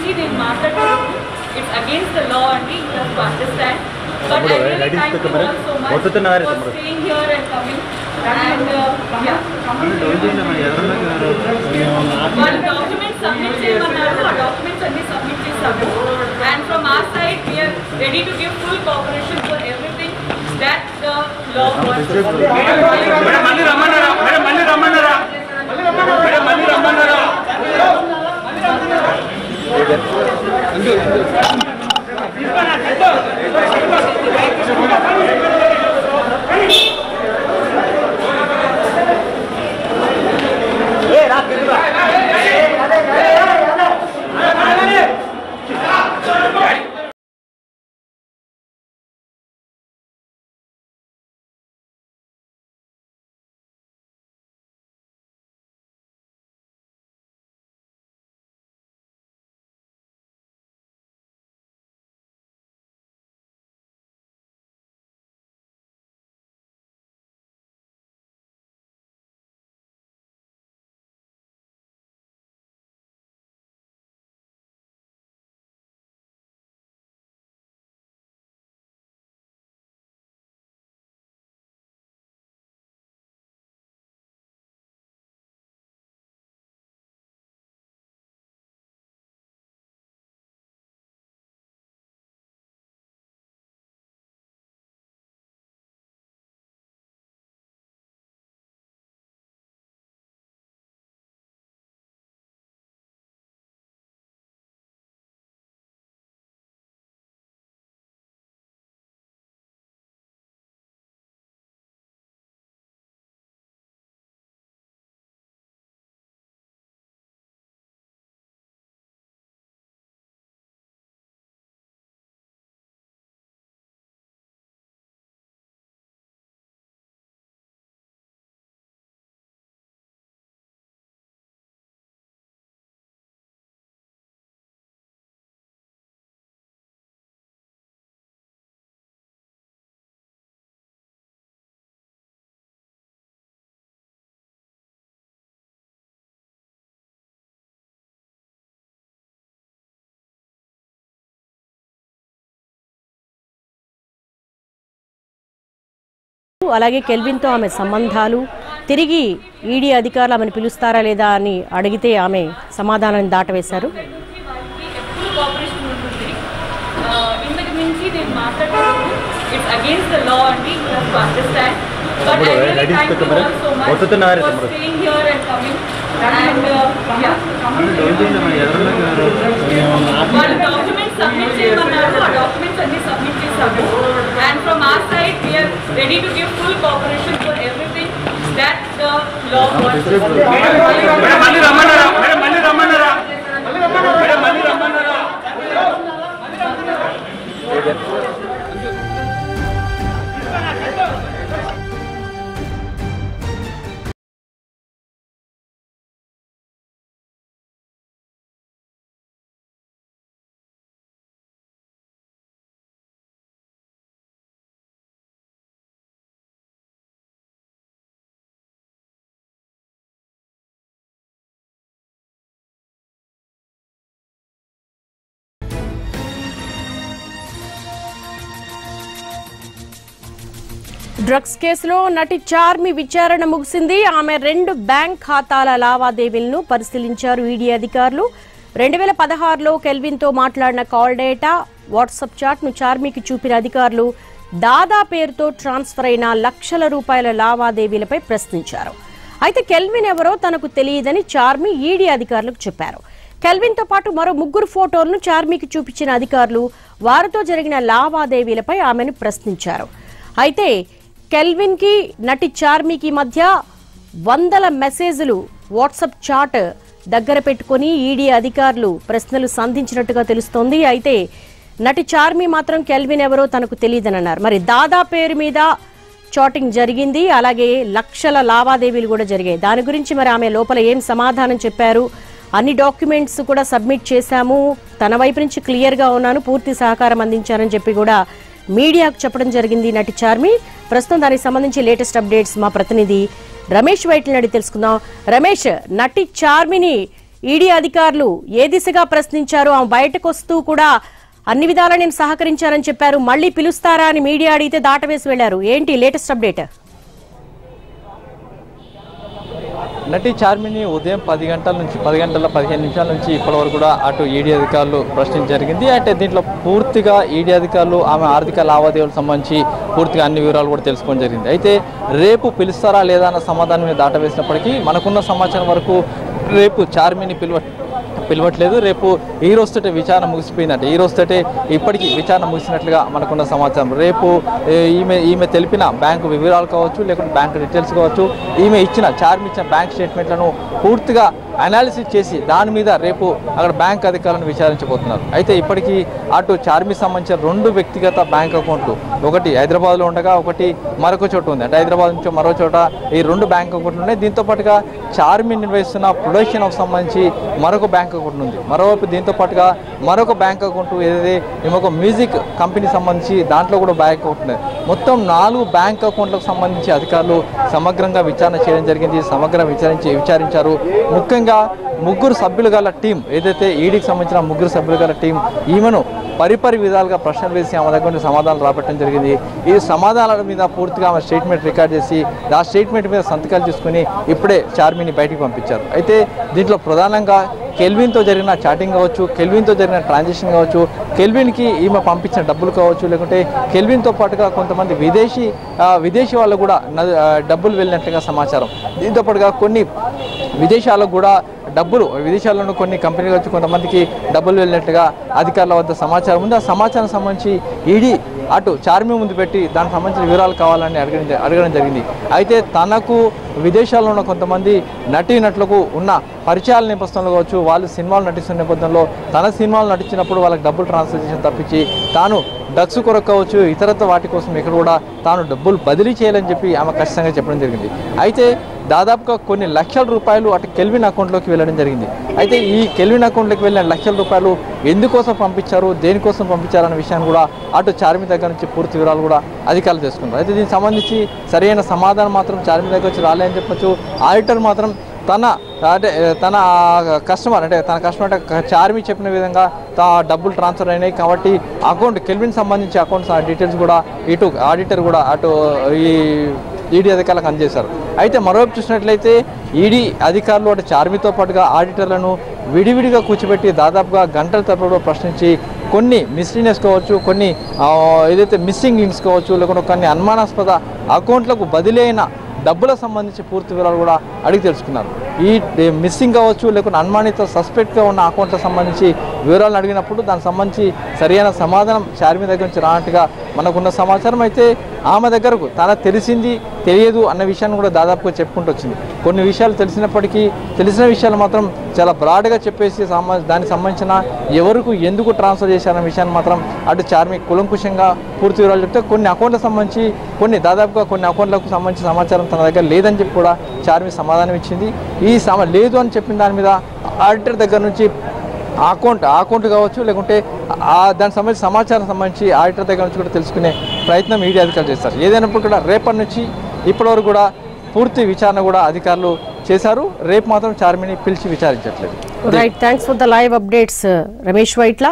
మించి నేను మాట్లాడుతున్నాను ఇట్స్ అగేన్స్ట్ ద లా అండి you have to understand but I really ladies thank you తో ఆల్ సో మచ్ వస్తున్నారు ఫర్ తమ్ముడు. Staying here and coming and యా వాళ్ళు డాక్యుమెంట్స్ సబ్మిట్ చేయమన్నారు ఆ డాక్యుమెంట్స్ అన్ని సబ్మిట్ చేశాము and from our side we are ready to give full cooperation for everything that the law madam మళ్ళీ రమ్మన్నారా మేడం మళ్ళీ రమ్మన్నారా మేడం మళ్ళీ రమ్మన్నారా అలాగే కెల్విన్తో ఆమె సంబంధాలు తిరిగి ఈడీ అధికారులు ఆమెను పిలుస్తారా లేదా అని అడిగితే ఆమె సమాధానాన్ని దాటవేశారు ఎప్పుడు కోఆపరేషన్ ఉంటుంది ఆ, ఇంతకు మించి నేను మాట్లాడుతున్నాను ఇట్స్ అగేన్స్ట్ ద లా అండి you have to understand but I తమ్ముడు, రియల్లీ ladies థ్యాంక్ తో యూ మరి ఆల్ సో మచ్ వస్తున్నారు ఫర్ తమ్ముడు. Staying here and coming and యా వాళ్ళు డాక్యుమెంట్స్ సబ్మిట్ చేయమన్నారు ఆ డాక్యుమెంట్స్ అన్ని సబ్మిట్ చేశాము and from our side we are ready to give full cooperation for everything that the law madam మళ్ళీ రమ్మన్నారా మేడం మళ్ళీ రమ్మన్నారా మేడం మళ్ళీ రమ్మన్నారా డ్రగ్స్ కేసులో నటి చార్మి విచారణ ముగిసింది ఆమె రెండు బ్యాంక్ ఖాతాల లావాదేవీలను పరిశీలించారు ఈడీ అధికారులు రెండు వేల పదహారులో కెల్విన్తో మాట్లాడిన కాల్ డేటా వాట్సాప్ చాట్ను చార్మికి చూపిన అధికారులు దాదా పేరుతో ట్రాన్స్ఫర్ అయిన లక్షల రూపాయల లావాదేవీలపై ప్రశ్నించారు అయితే కెల్విన్ ఎవరో తనకు తెలియదని చార్మి ఈడీ అధికారులకు చెప్పారు కెల్విన్తో పాటు మరో ముగ్గురు ఫోటోలను చార్మికి చూపించిన అధికారులు వారితో జరిగిన లావాదేవీలపై ఆమెను ప్రశ్నించారు అయితే కెల్విన్ కి నటి చార్మికి మధ్య వందల మెసేజ్లు వాట్సాప్ చాట్ దగ్గర పెట్టుకొని ఈడీ అధికారులు ప్రశ్నలు సంధించినట్టుగా తెలుస్తోంది అయితే నటి చార్మి మాత్రం కెల్విన్ ఎవరో తనకు తెలియదని అన్నారు మరి దాదా పేరు మీద చాటింగ్ జరిగింది అలాగే లక్షల లావాదేవీలు కూడా జరిగాయి దాని గురించి మరి ఆమె లోపల ఏం సమాధానం చెప్పారు అన్ని డాక్యుమెంట్స్ కూడా సబ్మిట్ చేశాము తన వైపు నుంచి క్లియర్ గా ఉన్నాను పూర్తి సహకారం అందించానని చెప్పి కూడా మీడియాకు చెప్పడం జరిగింది నటి చార్మి ప్రస్తుతం దానికి సంబంధించి లేటెస్ట్ అప్డేట్స్ మా ప్రతినిధి రమేష్ వైట్లని అడిగి తెలుసుకుందాం రమేష్ నటి చార్మిని ఈడీ అధికారులు ఏ దిశగా ప్రశ్నించారు ఆమె బయటకు వస్తూ కూడా అన్ని విధాలా నేను సహకరించారని చెప్పారు మళ్ళీ పిలుస్తారా అని మీడియా అడిగితే దాటవేసి వెళ్లారు ఏంటి లేటెస్ట్ అప్డేట్ నటి చార్మిని ఉదయం పది గంటల నుంచి పది గంటల పదిహేను నిమిషాల నుంచి ఇప్పటి వరకు కూడా అటు ఈడీ అధికారులు ప్రశ్నించడం జరిగింది అంటే దీంట్లో పూర్తిగా ఈడీ అధికారులు ఆమె ఆర్థిక లావాదేవీలకు సంబంధించి పూర్తిగా అన్ని వివరాలు కూడా తెలుసుకోవడం జరిగింది అయితే రేపు పిలుస్తారా లేదా అన్న సమాధానం మీద దాటవేసినప్పటికీ మనకున్న సమాచారం వరకు రేపు చార్మిని పిలువ పిలవట్లేదు రేపు ఈ రోజుతోటే విచారణ ముగిసిపోయిందంటే ఈ రోజుతోటే ఇప్పటికీ విచారణ ముగిసినట్లుగా మనకున్న సమాచారం రేపు ఏ, ఈమె ఈమె తెలిపిన బ్యాంకు వివరాలు కావచ్చు లేకుంటే బ్యాంక్ డీటెయిల్స్ కావచ్చు ఈమె ఇచ్చిన చార్మి ఇచ్చిన బ్యాంక్ స్టేట్మెంట్లను పూర్తిగా అనాలిసిస్ చేసి దాని మీద రేపు అక్కడ బ్యాంక్ అధికారులను విచారించబోతున్నారు అయితే ఇప్పటికీ అటు చార్మి సంబంధించిన రెండు వ్యక్తిగత బ్యాంక్ అకౌంట్లు ఒకటి హైదరాబాద్లో ఉండగా ఒకటి మరొక చోట ఉంది అంటే హైదరాబాద్ నుంచి మరో చోట ఈ రెండు బ్యాంక్ అకౌంట్లు ఉన్నాయి దీంతో పాటుగా చార్మి నిర్వహిస్తున్న ప్రొడక్షన్ సంబంధించి మరొక బ్యాంక్ అకౌంట్ ఉంది మరోవైపు దీంతో పాటుగా మరొక బ్యాంక్ అకౌంట్ ఏదైతే ఈమె ఒక మ్యూజిక్ కంపెనీ సంబంధించి దాంట్లో కూడా బ్యాంక్ అకౌంట్ ఉంది మొత్తం నాలుగు బ్యాంక్ అకౌంట్లకు సంబంధించి అధికారులు సమగ్రంగా విచారణ చేయడం జరిగింది సమగ్ర విచారించి విచారించారు ముఖ్యంగా ముగ్గురు సభ్యులు గల టీం ఏదైతే ఈడీకి సంబంధించిన ముగ్గురు సభ్యులు గల టీం ఈమెను పరిపరి విధాలుగా ప్రశ్నలు వేసి ఆమె దగ్గర నుండి సమాధానాలు రాబట్టడం జరిగింది ఈ సమాధానాల మీద పూర్తిగా ఆమె స్టేట్మెంట్ రికార్డ్ చేసి ఆ స్టేట్మెంట్ మీద సంతకాలు తీసుకుని ఇప్పుడే చార్మిని బయటికి పంపించారు అయితే దీంట్లో ప్రధానంగా కెల్విన్తో జరిగిన చాటింగ్ కావచ్చు కెల్విన్తో జరిగిన ట్రాన్సాక్షన్ కావచ్చు కెల్విన్కి ఈమె పంపించిన డబ్బులు కావచ్చు లేకుంటే కెల్విన్తో పాటుగా కొంతమంది విదేశీ ఆ, విదేశీ వాళ్ళు కూడా న- ఆ, డబ్బులు వెళ్ళినట్లుగా సమాచారం దీంతో పాటుగా కొన్ని విదేశాలకు కూడా డబ్బులు విదేశాల్లోనూ కొన్ని కంపెనీలు వచ్చి కొంతమందికి డబ్బులు వెళ్ళినట్లుగా అధికారుల వద్ద సమాచారం ఉంది ఆ సమాచారం సంబంధించి ఈడీ అటు చార్మి ముందు పెట్టి దానికి సంబంధించిన వివరాలు కావాలని అడగడం జ- అడగడం జరిగింది అయితే తనకు విదేశాల్లో ఉన్న కొంతమంది నటీనటులకు ఉన్న పరిచయాల నేపథ్యంలో కావచ్చు వాళ్ళు సినిమాలు నటిస్తున్న నేపథ్యంలో తన సినిమాలు నటించినప్పుడు వాళ్ళకి డబ్బులు ట్రాన్స్ఫర్ చేసిన తప్పించి తాను డ్రగ్స్ కొరకు కావచ్చు ఇతరత్వ వాటి కోసం ఇక్కడ కూడా తాను డబ్బులు బదిలీ చేయాలని చెప్పి ఆమె ఖచ్చితంగా చెప్పడం జరిగింది అయితే దాదాపుగా కొన్ని లక్షల రూపాయలు అటు కెల్విన్ అకౌంట్లోకి వెళ్ళడం జరిగింది అయితే ఈ కెల్విన్ అకౌంట్లోకి వెళ్ళిన లక్షల రూపాయలు ఎందుకోసం పంపించారు దేనికోసం పంపించారు అనే విషయాన్ని కూడా అటు చార్మి దగ్గర నుంచి పూర్తి వివరాలు కూడా అధికారులు తెలుసుకున్నారు అయితే దీనికి సంబంధించి సరైన సమాధానం మాత్రం చార్మి దగ్గర వచ్చి రాలేదని చెప్పొచ్చు ఆడిటర్ మాత్రం తన అంటే తన కస్టమర్ అంటే తన కస్టమర్ అంటే చార్మి చెప్పిన విధంగా తా డబ్బులు ట్రాన్స్ఫర్ అయినాయి కాబట్టి అకౌంట్ కెల్విన్ సంబంధించి అకౌంట్స్ డీటెయిల్స్ కూడా ఇటు ఆడిటర్ కూడా అటు ఈ ఈడీ అధికారులకు అందజేశారు అయితే మరోవైపు చూసినట్లయితే ఈడీ అధికారులు అటు చార్మితో పాటుగా ఆడిటర్లను విడివిడిగా కూర్చోబెట్టి దాదాపుగా గంటల తరబడి ప్రశ్నించి కొన్ని మిస్లీనియస్ కావచ్చు కొన్ని ఆ, ఏదైతే మిస్సింగ్ లింక్స్ కావచ్చు లేకుంటే కొన్ని అనుమానాస్పద అకౌంట్లకు బదిలీ అయిన డబ్బులకు సంబంధించి పూర్తి వివరాలు కూడా అడిగి తెలుసుకున్నారు ఈ మిస్సింగ్ కావచ్చు లేకుంటే అనుమానిత సస్పెక్ట్గా ఉన్న అకౌంట్లకు సంబంధించి వివరాలను అడిగినప్పుడు దానికి సంబంధించి సరైన సమాధానం చార్మి దగ్గర నుంచి రానట్టుగా మనకున్న సమాచారం అయితే ఆమె దగ్గరకు తన తెలిసింది తెలియదు అన్న విషయాన్ని కూడా దాదాపుగా చెప్పుకుంటూ వచ్చింది కొన్ని విషయాలు తెలిసినప్పటికీ తెలిసిన విషయాలు మాత్రం చాలా బ్రాడ్గా చెప్పేసి సంబ- దానికి సంబంధించిన ఎవరికి ఎందుకు ట్రాన్స్ఫర్ చేశారన్న విషయాన్ని మాత్రం అటు చార్మి కులంకుశంగా పూర్తి వివరాలు చెప్తే కొన్ని అకౌంట్లకు సంబంధించి కొన్ని దాదాపుగా కొన్ని అకౌంట్లకు సంబంధించిన సమాచారం తన దగ్గర లేదని చెప్పి కూడా చార్మి సమాధానం ఇచ్చింది ఈ సమ లేదు అని చెప్పిన దాని మీద ఆడిటర్ దగ్గర నుంచి ఆ అకౌంట్ ఆ అకౌంట్ కావచ్చు లేకుంటే ఆ దానికి సంబంధించి సమాచారం సంబంధించి ఆడిటర్ దగ్గర నుంచి కూడా తెలుసుకునే ప్రయత్నం మీడియా అధికారులు చేస్తారు ఏదైనప్పుడు కూడా రేపటి నుంచి ఇప్పటివరకు కూడా పూర్తి విచారణ కూడా అధికారులు చేశారు రేపు మాత్రం చార్మిని పిలిచి విచారించట్లేదు right thanks for the live updates Ramesh Vaitla